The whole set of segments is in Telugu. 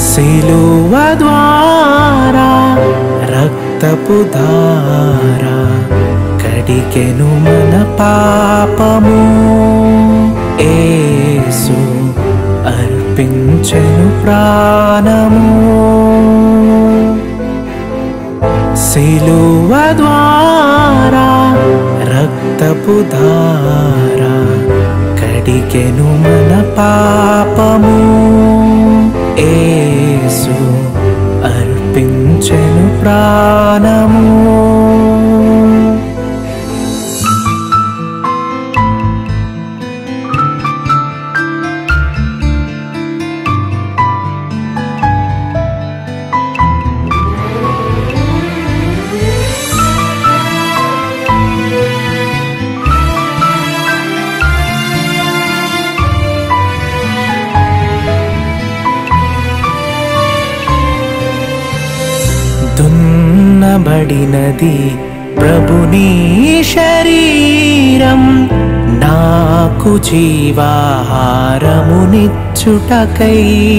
సిలువ ద్వారా రక్తపు ధార కడికెను మన పాపము ఏసు అర్పించెను ప్రాణము సిలువ ద్వారా రక్తపు ధార కడికెను మన పాపము ఏసు అర్పించెను ప్రాణము దున్నబడినది ప్రభుని శరీరం నాకు జీవాహారమునిచ్చుటకై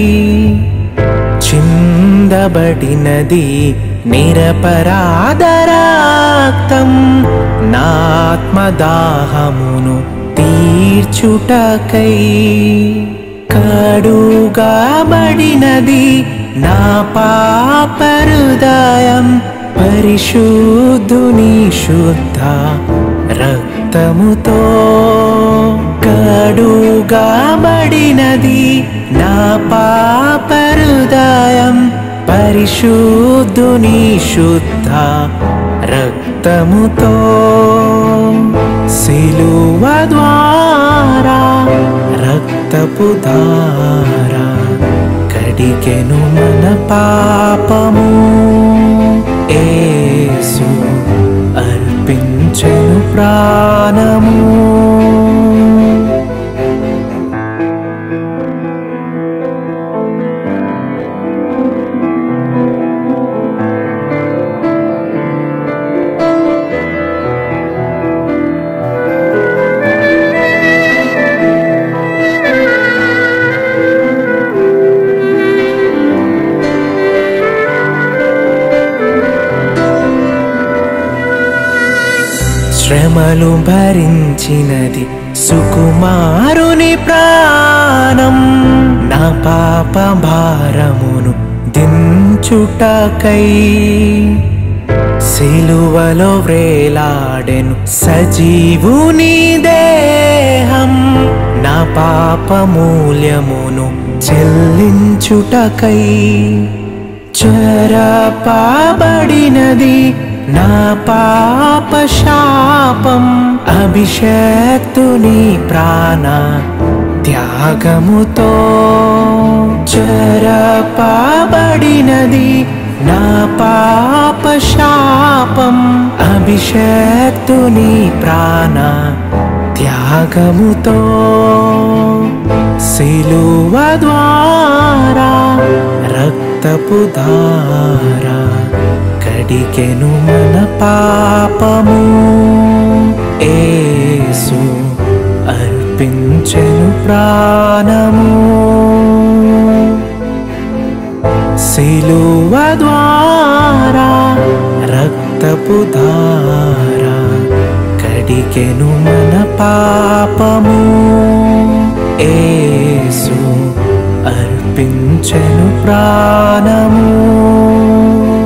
చిందబడినది నిరపరాధ రక్తం నాత్మదాహమును తీర్చుటకై కడుగాబడినది నా పాపరుదయం పరిశుద్ధుని శుద్ధ రక్తముతో కడుగాబడినది నా పాపరుదయం పరిశుద్ధుని శుద్ధ రక్తముతో సిలువ ద్వారా రక్తపు ధార కడికెను మన పాపము ఏసు అర్పించెను ప్రాణము శ్రమలు భరించినది సుకుమారుని ప్రాణం నా పాప భారమును దించుటకై సిలువలో వ్రేలాడెను సజీవుని దేహం నా పాప మూల్యమును చెల్లించుటకై చరపాబడినది నా పాప శాపం అభిషక్తుని ప్రాణ త్యాగముతో చరపాబడినది నా పాప శాపం అభిషక్తుని ప్రాణ త్యాగముతో సిలువ ద్వారా రక్తపు ధార కడికెను మన పాపము ఏసు అర్పించెను ప్రాణము సిలువ ద్వారా రక్తపు ధార కడికెను మన పాపము ఏసు అర్పించెను ప్రాణము